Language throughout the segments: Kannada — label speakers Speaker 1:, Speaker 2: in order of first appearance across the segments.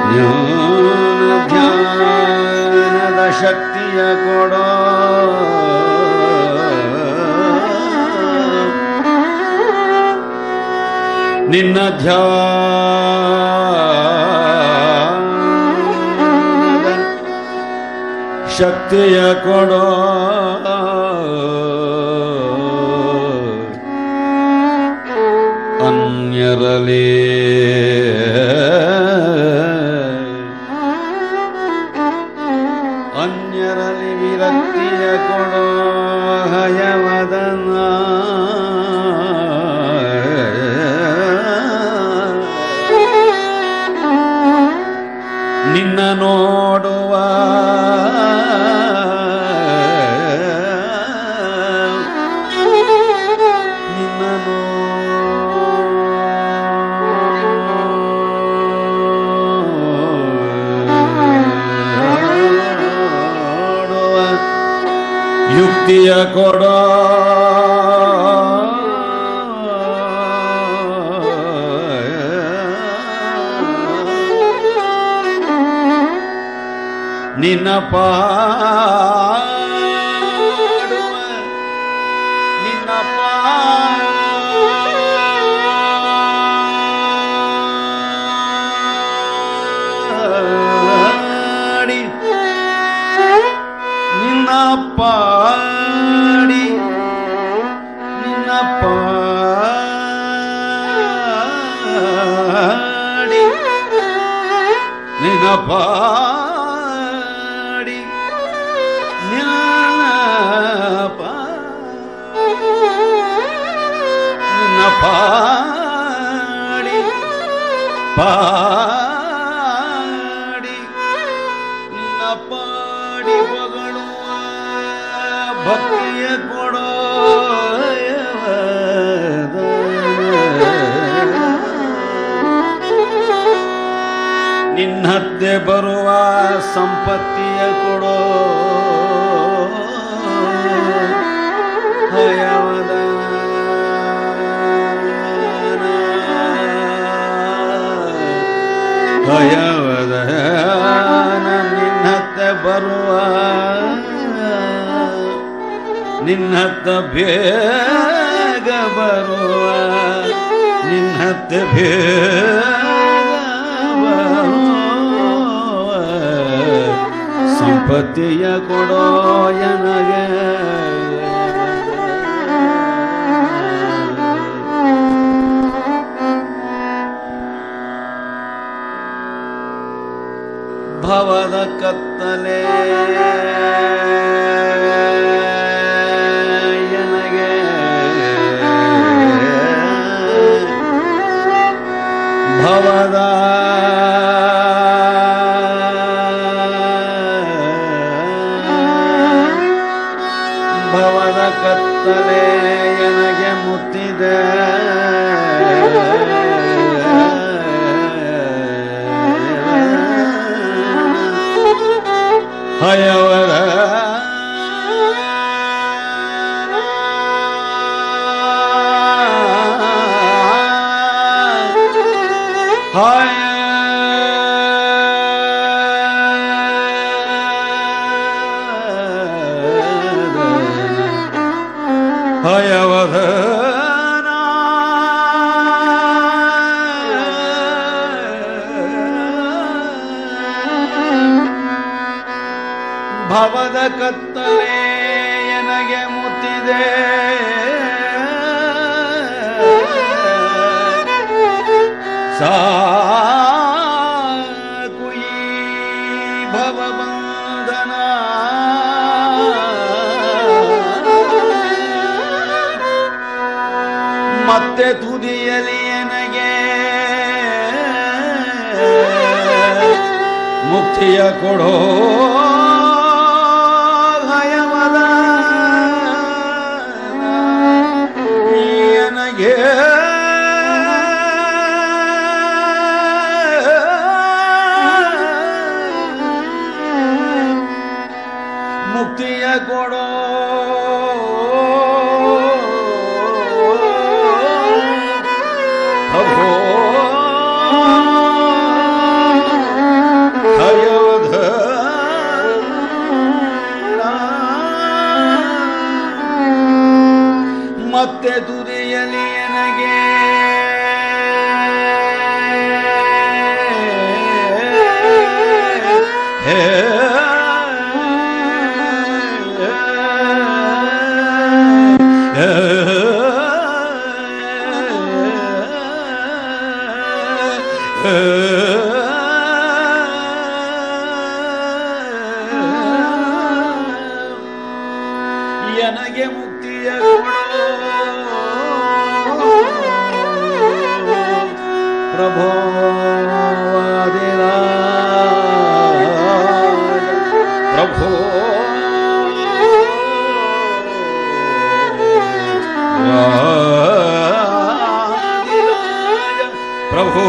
Speaker 1: ಜ್ಞಾನ ಧ್ಯಾನದ ಶಕ್ತಿಯ ಕೊಡೋ ನಿನ್ನ ಧ್ಯಾನದ ಶಕ್ತಿಯ ಕೊಡೋ ಅನ್ಯರಲಿ ಅನ್ಯರಲಿ ವಿರಕ್ತಿಯ ಕೊಡೋ ಹಯವದನ ನಿನ್ನ ನೋಡುವ ನಿನ್ನ ನೋಡುವ ಯುಕ್ತಿಯ ಕೊಡೋ ನಿನ್ನ ಪಾಡುವ ನಿನ್ನ ಪಾಡಿ ನಿನ್ನ ಪಾಡಿ ನಿನ್ನ ಪಾಡಿ ನಿನ್ನ ಪಾಡಿ ನಿನ್ನ ಪಾ- ನಿನ್ನ ಪಾಡಿ ಪಾಡಿ ನಿನ್ನ ಪಾಡಿ ಬಗಳುವ ಭಕ್ತಿಯ ಕೊಡೋ ನಿನ್ನದ್ದೆ ಬರುವ ಸಂಪತ್ತಿಯ ಕೊಡೋ ಹಯವದನ ಹಯವದನ ನಿನ್ನತ್ತೆ ಬರುವ ನಿನ್ನತ್ತ ಬೇಗ ಬರುವ ನಿನ್ನತ್ತೆ ಬೇಗ ಬರುವ ಸಂಪತ್ತಿಯ ಕೊಡೋ ಎನಗೆ ಭವದ ಕತ್ತಲೆ ಎನಗೆ ಭವದ ಭವದ ಕತ್ತಲೆ ಎನಗೆ ಮುತ್ತಿದೆ ಹಯವರ ಹಯವಧನ ಭವದ ಕತ್ತಲೆ ಎನಗೆ ಮುತ್ತಿದೆ ಸಾಕು ಈ ಭವಬಂಧನ ಮತ್ತೆ ತುದಿಯಲಿ ನನಗೆ ಮುಕ್ತಿಯ ಕೊಡೋ ಭಯವದ ನನಗೆ ಮುಕ್ತಿಯ ಕೊಡೋ ಪ್ರಭೋ ನನಗೆ ಮುಕ್ತಿಯ ಕೊಡು ಪ್ರಭೋ ಪ್ರಭೋ ಪ್ರಭೋ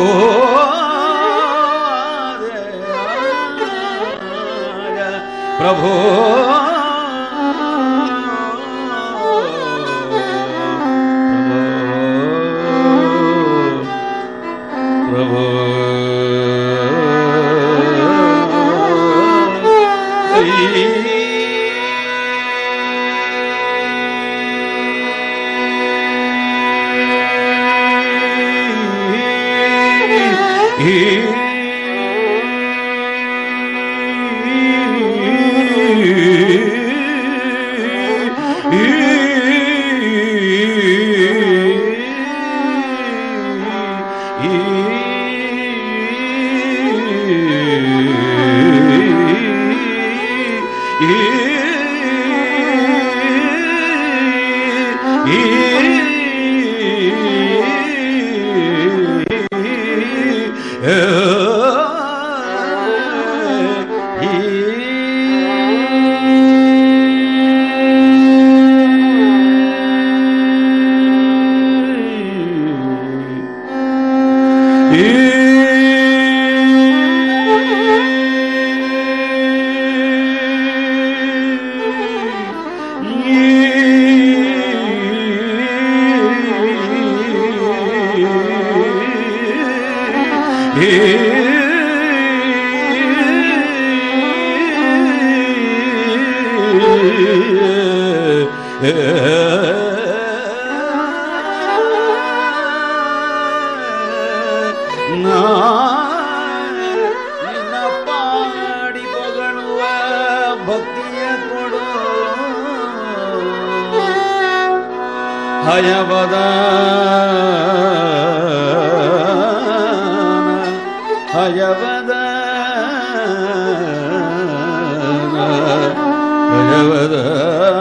Speaker 1: ಪ್ರಭೋ ಪ್ರಭೋ ನಿನ್ನ ಪಾಡಿ ಪೊಗಳುವ ಭಕ್ತಿಯ ಕೊಡು ಹಯವದ ಹಯವದ ಹಯವದ